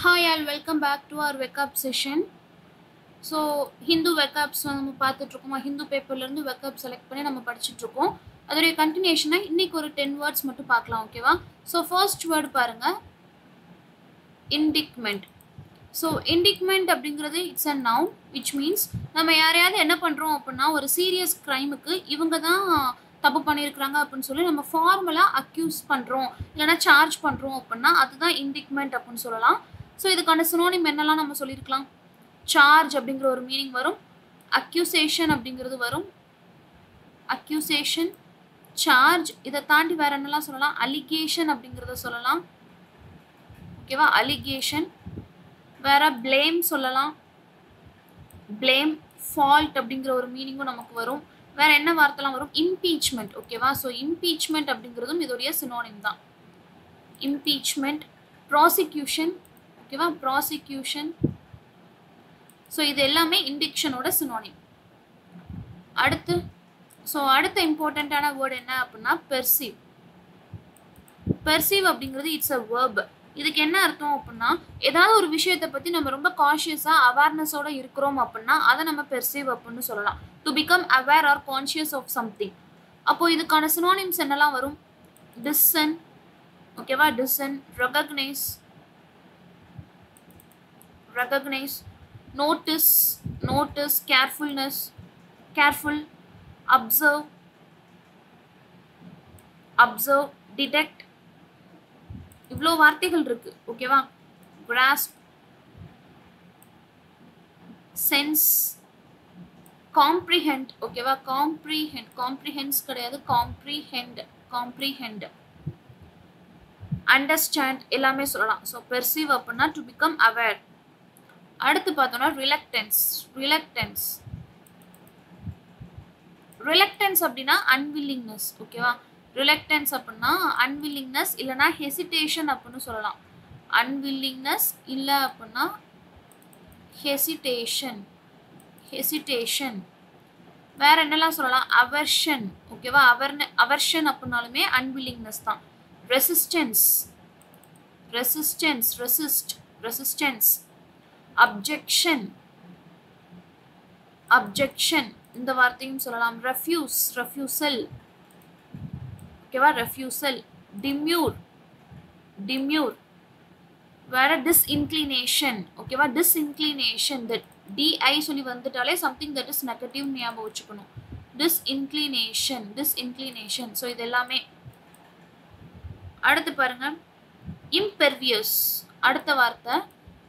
Hi all, welcome back to our wake up session. So Hindu vocabs நம்ம பார்த்துட்ருக்கோமா Hindu பேப்பர்லேருந்து வெக்கப் select பண்ணி நம்ம படிச்சுட்ருக்கோம் அதோடைய கண்டினியூஷனாக இன்னைக்கு ஒரு டென் வேர்ட்ஸ் மட்டும் பார்க்கலாம் ஓகேவா ஸோ ஃபர்ஸ்ட் வேர்டு பாருங்கள் இண்டிக்மெண்ட் ஸோ இண்டிக்மெண்ட் அப்படிங்கிறது it's a noun which means நம்ம யாரையாவது என்ன பண்ணுறோம் அப்படின்னா ஒரு சீரியஸ் க்ரைமுக்கு இவங்க தான் தப்பு பண்ணியிருக்கிறாங்க அப்படின்னு சொல்லி நம்ம ஃபார்மலாக அக்யூஸ் பண்ணுறோம் இல்லைனா சார்ஜ் பண்ணுறோம் அப்படின்னா அதுதான் இண்டிக்மெண்ட் அப்படின்னு சொல்லலாம் ஸோ இதுக்கான சினோனிம் என்னெல்லாம் நம்ம சொல்லியிருக்கலாம் சார்ஜ் அப்படிங்கிற ஒரு மீனிங் வரும் அக்யூசேஷன் அப்படிங்கிறது வரும் அக்யூசேஷன் சார்ஜ் இதை தாண்டி வேற என்னெல்லாம் சொல்லலாம் அலிகேஷன் அப்படிங்கிறத சொல்லலாம் ஓகேவா அலிகேஷன் வேற பிளேம் சொல்லலாம் பிளேம் ஃபால்ட் அப்படிங்கிற ஒரு மீனிங்கும் நமக்கு வரும் வேற என்ன வார்த்தைலாம் வரும் இம்பீச்மெண்ட் ஓகேவா ஸோ இம்பீச்மெண்ட் அப்படிங்கிறதும் இதோடைய சினோனிம் தான் இம்பீச்மெண்ட் ப்ராசிக்யூஷன் ஓகேவா ப்ராசிக்யூஷன் ஸோ இது எல்லாமே இண்டிக்ஷனோட சினோனிம் அடுத்து ஸோ அடுத்த இம்பார்ட்டண்ட்டான வேர்டு என்ன அப்படின்னா பெர்சீவ் பெர்சீவ் அப்படிங்கிறது இட்ஸ் அ வேர்ப் இதுக்கு என்ன அர்த்தம் அப்படின்னா ஏதாவது ஒரு விஷயத்தை பற்றி நம்ம ரொம்ப கான்ஷியஸாக அவேர்னஸோட இருக்கிறோம் அப்படின்னா அதை நம்ம பெர்சீவ் அப்படின்னு சொல்லலாம் to become aware or conscious of something அப்போ இதுக்கான சினோனிம்ஸ் என்னெல்லாம் வரும் டிஸ்சன் ஓகேவா discern recognise recognise notice notice carefulness careful observe observe detect இவ்வளோ வார்த்தைகள் இருக்கு ஓகேவா grasp sense comprehend ஓகேவா comprehend comprehends கிடையாது comprehend comprehend understand எல்லாமே சொல்லலாம் ஸோ பெர்சீவ் அப்படின்னா டு பிகம் அவேர் அடுத்து பார்த்தோம்னா ரிலக்டன்ஸ் ரிலக்டன்ஸ் ரிலக்டன்ஸ் அப்படின்னா அன்வில்லிங்னஸ் ஓகேவா ரிலக்டன்ஸ் அப்படின்னா அன்வில்லிங்னஸ் இல்லைனா ஹெசிடேஷன் அப்படின்னு சொல்லலாம் அன்வில்லிங்னஸ் இல்லை அப்படின்னா ஹெசிடேஷன் ஹெசிடேஷன் வேற என்னெல்லாம் சொல்லலாம் அவர்ஷன் ஓகேவா அவர்ன அவர்ஷன் அப்படின்னாலுமே அன்வில்லிங்னஸ் தான் resistance resistance resist resistance objection objection இந்த வார்த்தையும் சொல்லலாம் ரெஃப்யூஸ் ரெஃப்யூசல் ஓகேவா ரெஃப்யூசல் டிம்யூர் டிம்யூர் வேற டிஸ்இன்க்ளினேஷன் ஓகேவா டிஸ்இன்க்ளினேஷன் தட் டிஐ சொல்லி வந்துட்டாலே சம்திங் தட் இஸ் நெகட்டிவ் ஞாபகம் வச்சுக்கணும் டிஸ்இன்க்ளினேஷன் டிஸ்இன்க்ளினேஷன் ஸோ இது எல்லாமே அடுத்து பாருங்க இம்பெர்வியஸ் அடுத்த வார்த்தை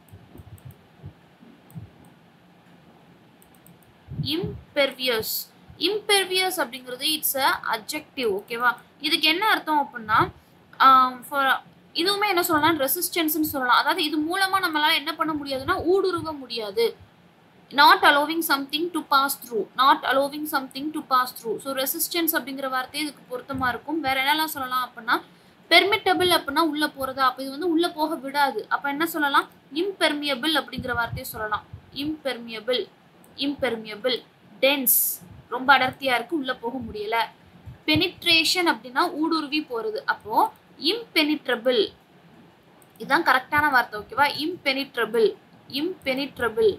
இம்பெர்வியஸ் இம்பெர்வியஸ் அப்படிங்கிறது இட்ஸ் அ அப்ஜெக்டிவ் ஓகேவா இதுக்கு என்ன அர்த்தம் அப்படின்னா ஃபார் இதுவுமே என்ன சொல்லலாம் ரெசிஸ்டன்ஸ்னு சொல்லலாம் அதாவது இது மூலமாக நம்மளால என்ன பண்ண முடியாதுன்னா ஊடுருவ முடியாது not allowing something to pass through not allowing something to pass through so resistance அப்படிங்கிற வார்த்தை இதுக்கு பொருத்தமாக இருக்கும் வேற என்னெல்லாம் சொல்லலாம் அப்படின்னா பெர்மிட்டபிள் அப்படின்னா உள்ளே போகிறதா அப்போ இது வந்து உள்ளே போக விடாது அப்போ என்ன சொல்லலாம் இம்பெர்மியபிள் அப்படிங்கிற வார்த்தையை சொல்லலாம் இம்பெர்மியபிள் இம்பெர்மியபிள் டென்ஸ் ரொம்ப அடர்த்தியாக இருக்குது உள்ளே போக முடியல பெனிட்ரேஷன் அப்படின்னா ஊடுருவி போகிறது அப்போது இம்பெனிட்ரபிள் இதுதான் கரெக்டான வார்த்தை ஓகேவா impenetrable impenetrable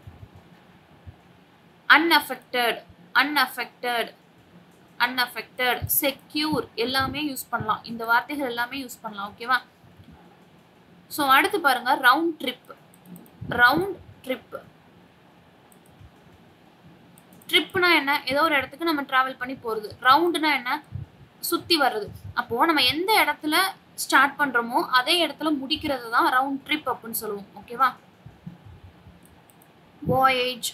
unaffected unaffected unaffected secure எல்லாமே யூஸ் பண்ணலாம் இந்த வார்த்தைகள் எல்லாமே யூஸ் பண்ணலாம் ஓகேவா ஸோ அடுத்து பாருங்க ரவுண்ட் ட்ரிப் ரவுண்ட் ட்ரிப் ட்ரிப்னா என்ன ஏதோ ஒரு இடத்துக்கு நம்ம ட்ராவல் பண்ணி போகிறது ரவுண்டுனா என்ன சுற்றி வர்றது அப்போது நம்ம எந்த இடத்துல ஸ்டார்ட் பண்ணுறோமோ அதே இடத்துல முடிக்கிறது தான் ரவுண்ட் ட்ரிப் அப்படின்னு சொல்லுவோம் ஓகேவா வாயேஜ்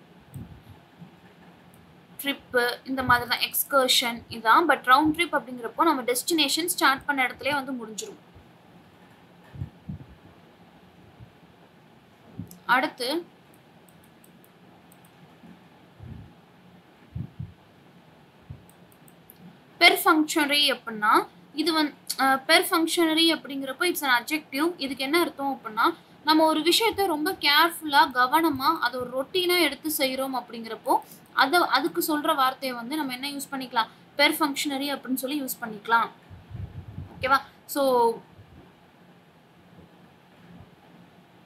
ட்ரிப்பு இந்த மாதிரி தான் எக்ஸ்கர்ஷன் இதான் பட் ரவுண்ட் ட்ரிப் அப்படிங்கிறப்போ நம்ம டெஸ்டினேஷன் ஸ்டார்ட் பண்ண இடத்துல வந்து முடிஞ்சிடும் அடுத்து பெர் ஃபங்க்ஷனரி அப்படின்னா இது வந்து பெர் ஃபங்க்ஷனரி அப்படிங்கிறப்போ இட்ஸ் அன் அப்ஜெக்டிவ் இதுக்கு என்ன அர்த்தம் அப்படின்னா நம்ம ஒரு விஷயத்த ரொம்ப கேர்ஃபுல்லாக கவனமாக அதை ஒரு ரொட்டீனாக எடுத்து செய்கிறோம் அப்படிங்கிறப்போ அதை அதுக்கு சொல்கிற வார்த்தையை வந்து நம்ம என்ன யூஸ் பண்ணிக்கலாம் பெர் ஃபங்க்ஷனரி அப்படின்னு சொல்லி யூஸ் பண்ணிக்கலாம் ஓகேவா ஸோ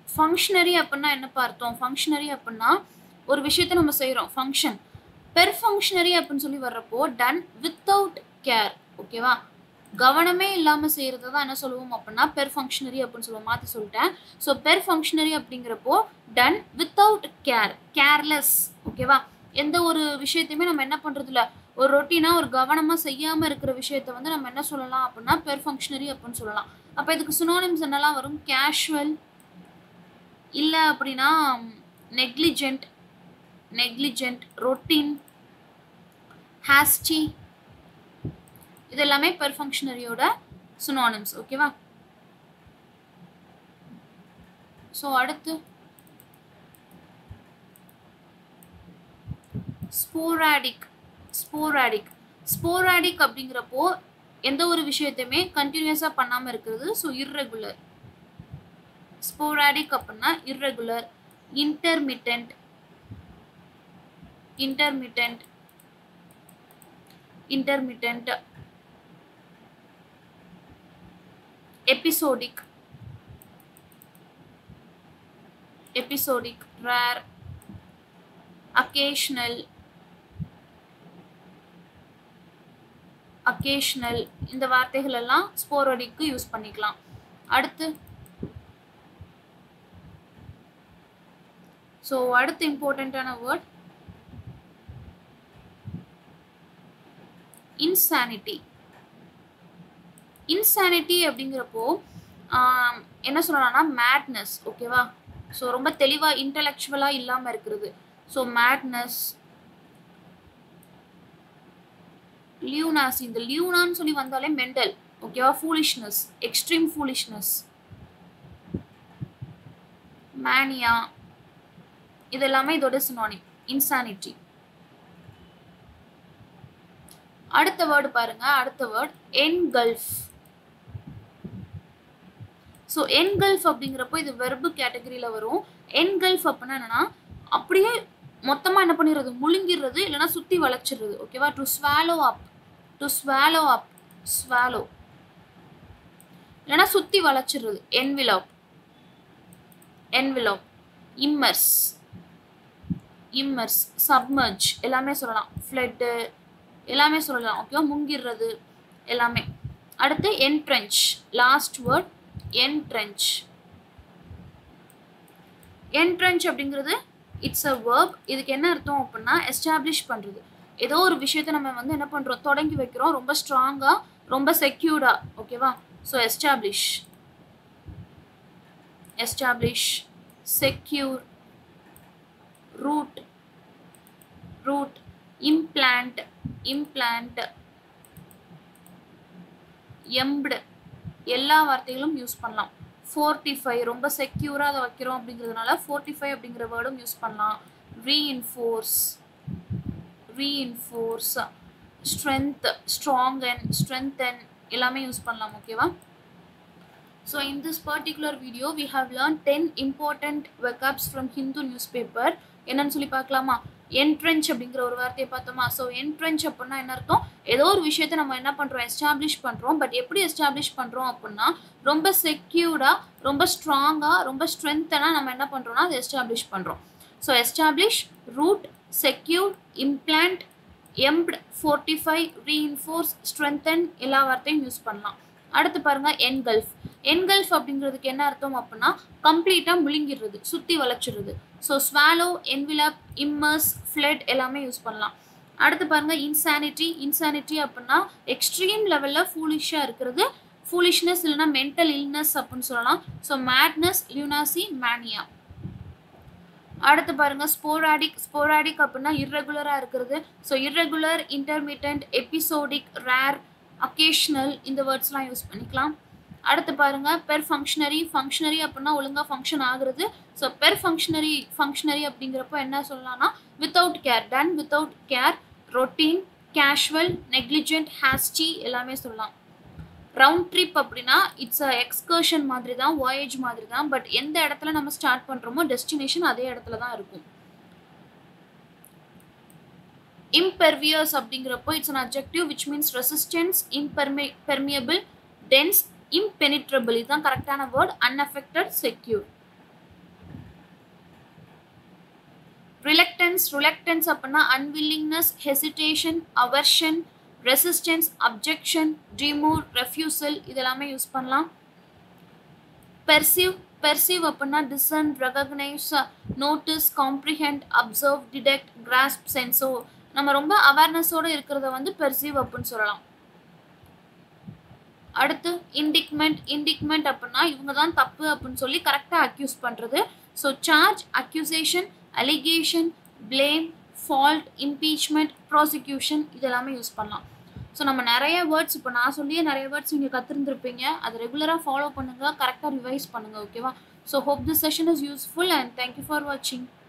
ஃபங்க்ஷனரி அப்படின்னா என்ன பார்த்தோம் ஃபங்க்ஷனரி அப்படின்னா ஒரு விஷயத்தை நம்ம செய்கிறோம் ஃபங்க்ஷன் பெர் ஃபங்க்ஷனரி அப்படின்னு சொல்லி வர்றப்போ டன் வித்தவுட் கேர் ஓகேவா கவனமே இல்லாமல் செய்கிறது தான் என்ன சொல்லுவோம் அப்படின்னா பெர் ஃபங்க்ஷனரி அப்படின்னு சொல்லுவோம் மாற்றி சொல்லிட்டேன் ஸோ பெர் ஃபங்க்ஷனரி அப்படிங்கிறப்போ டன் வித்தவுட் கேர் கேர்லெஸ் ஓகேவா எந்த ஒரு விஷயத்தையுமே நம்ம என்ன பண்ணுறது இல்லை ஒரு ரொட்டீனாக ஒரு கவனமாக செய்யாமல் இருக்கிற விஷயத்த வந்து நம்ம என்ன சொல்லலாம் அப்படின்னா பெர் ஃபங்க்ஷனரி அப்படின்னு சொல்லலாம் அப்போ இதுக்கு சுனோனிம்ஸ் என்னெல்லாம் வரும் கேஷுவல் இல்லை அப்படின்னா நெக்லிஜென்ட் நெக்லிஜென்ட் ரொட்டீன் ஹாஸ்டி இது எல்லாமே பெர் ஃபங்க்ஷனரியோட சுனானிம்ஸ் ஓகேவா ஸோ அடுத்து ஸ்போராடிக் ஸ்போராடிக் ஸ்போராடிக் அப்படிங்கிறப்போ எந்த ஒரு விஷயத்தையுமே கண்டினியூஸாக பண்ணாமல் இருக்கிறது ஸோ இர்ரெகுலர் ஸ்போராடிக் அப்படின்னா irregular intermittent intermittent intermittent episodic episodic rare occasional occasional இந்த வார்த்தைகள் எல்லாம் ஸ்போரோடிக்கு யூஸ் பண்ணிக்கலாம் அடுத்து ஸோ அடுத்து இம்பார்ட்டண்ட்டான வேர்ட் இன்சானிட்டி இன்சானிட்டி அப்படிங்கிறப்போ என்ன சொல்லலாம்னா மேட்னஸ் ஓகேவா ஸோ ரொம்ப தெளிவாக இன்டலெக்சுவலாக இல்லாமல் இருக்கிறது ஸோ மேட்னஸ் லியூனாஸ் இந்த லியூனான்னு சொல்லி வந்தாலே மெண்டல் ஓகேவா ஃபூலிஷ்னஸ் எக்ஸ்ட்ரீம் ஃபூலிஷ்னஸ் மேனியா இது எல்லாமே இதோட சினானிம் இன்சானிட்டி அடுத்த வேர்டு பாருங்க அடுத்த வேர்ட் என்கல்ஃப் ஸோ என்கல்ஃப் அப்படிங்கிறப்போ இது வெர்பு கேட்டகரியில் வரும் என்கல்ஃப் அப்படின்னா என்னன்னா அப்படியே மொத்தமாக என்ன பண்ணிடுறது முழுங்கிடுறது இல்லைன்னா சுற்றி வளைச்சிடுறது ஓகேவா to swallow up to swallow up swallow இல்லைன்னா சுற்றி வளைச்சிடுறது envelop envelop immerse immerse submerge எல்லாமே சொல்லலாம் ஃப்ளட்டு எல்லாமே சொல்லலாம் ஓகேவா முங்கிடுறது எல்லாமே அடுத்து என்ட்ரென்ச் லாஸ்ட் வேர்ட் என்ட்ரென்ச் என்ட்ரென்ச் அப்படிங்கிறது இட்ஸ் அ வேர்ப் இதுக்கு என்ன அர்த்தம் அப்படின்னா எஸ்டாப்ளிஷ் பண்ணுறது ஏதோ ஒரு விஷயத்தை நம்ம வந்து என்ன பண்ணுறோம் தொடங்கி வைக்கிறோம் ரொம்ப ஸ்ட்ராங்காக ரொம்ப செக்யூர்டாக ஓகேவா so establish establish secure root root implant implant embed எல்லா வார்த்தைகளும் யூஸ் பண்ணலாம் ஃபோர்ட்டிஃபை ரொம்ப செக்யூராக அதை வைக்கிறோம் அப்படிங்கிறதுனால ஃபோர்ட்டிஃபை அப்படிங்கிற வேர்டும் யூஸ் பண்ணலாம் reinforce reinforce strength strengthen strengthen எல்லாமே யூஸ் பண்ணலாம் ஓகேவா so in this particular video we have learn ten important vocabs from Hindu news paper என்னன்னு சொல்லி பார்க்கலாமா என்ட்ரென்ச் அப்படிங்கிற ஒரு வார்த்தையை பார்த்தோமா ஸோ என்ட்ரென்ச் அப்படின்னா என்ன அர்த்தம் ஏதோ ஒரு விஷயத்தை நம்ம என்ன பண்ணுறோம் எஸ்டாப்ளிஷ் பண்ணுறோம் பட் எப்படி எஸ்டாப்ளிஷ் பண்ணுறோம் அப்படின்னா ரொம்ப செக்யூர்டாக ரொம்ப ஸ்ட்ராங்காக ரொம்ப ஸ்ட்ரென்த்தனாக நம்ம என்ன பண்ணுறோம்னா அதை எஸ்டாப்ளிஷ் பண்ணுறோம் so establish root secure implant embed fortify reinforce strengthen எல்லா வார்த்தையும் யூஸ் பண்ணலாம் அடுத்து பாருங்க என்கல்ஃப் என்கல்ஃப் அப்படிங்கிறதுக்கு என்ன அர்த்தம் அப்படின்னா கம்ப்ளீட்டாக முழுங்கிடுறது சுற்றி வளைச்சிடுறது so swallow envelop immerse flood எல்லாமே யூஸ் பண்ணலாம் அடுத்து பாருங்க இன்சானிட்டி இன்சானிட்டி அப்படின்னா எக்ஸ்ட்ரீம் லெவலில் ஃபூலிஷாக இருக்கிறது ஃபூலிஷ்னஸ் இல்லைனா மென்டல் இல்னஸ் அப்படின்னு சொல்லலாம் ஸோ மேட்னஸ் லியூனாசி மேனியா அடுத்து பாருங்க ஸ்போராடிக் ஸ்போராடிக் அப்படின்னா இர்ரெகுலராக இருக்கிறது so irregular intermittent episodic rare occasional இந்த வேர்ட்ஸ்லாம் யூஸ் பண்ணிக்கலாம் அடுத்து பாருங்க பெர் ஃபங்க்ஷனரி ஃபங்க்ஷனரி அப்படின்னா ஒழுங்காக ஃபங்க்ஷன் ஆகுறது ஸோ பெர் ஃபங்க்ஷனரி ஃபங்க்ஷனரி அப்படிங்கிறப்போ என்ன சொல்லலாம்னா without care done without care routine casual negligent hasty எல்லாமே சொல்லலாம் ரவுண்ட் ட்ரிப் அப்படின்னா இட்ஸ் அ எக்ஸ்கர்ஷன் மாதிரி தான் வாயேஜ் மாதிரி தான் பட் எந்த இடத்துல நம்ம ஸ்டார்ட் பண்ணுறோமோ டெஸ்டினேஷன் அதே இடத்துல தான் இருக்கும் impervious அப்படிங்கிறப்போ it's an adjective which means resistance impermeable dense impenetrable இதுதான் கரெக்டான word unaffected secure reluctance reluctance அப்படின்னா unwillingness hesitation aversion resistance objection demur refusal இதெல்லாமே யூஸ் பண்ணலாம் பெர்சீவ் பெர்சீவ் அப்படின்னா discern recognise notice comprehend observe detect grasp sense நம்ம ரொம்ப அவேர்னஸோட இருக்கிறத வந்து பெர்சீவ் அப்படின்னு சொல்லலாம் அடுத்து இண்டிக்மெண்ட் இண்டிக்மெண்ட் அப்படின்னா இவங்க தான் தப்பு அப்படின்னு சொல்லி கரெக்டாக அக்யூஸ் பண்ணுறது so charge accusation allegation blame fault impeachment prosecution இதெல்லாமே யூஸ் பண்ணலாம் ஸோ நம்ம நிறைய வேர்ட்ஸ் இப்போ நான் சொல்லியே நிறைய வேர்ட்ஸ் நீங்கள் கற்றுருந்துருப்பீங்க அதை ரெகுலராக ஃபாலோ பண்ணுங்கள் கரெக்டாக ரிவைஸ் பண்ணுங்கள் ஓகேவா so hope this session is useful and thank you for வாட்சிங்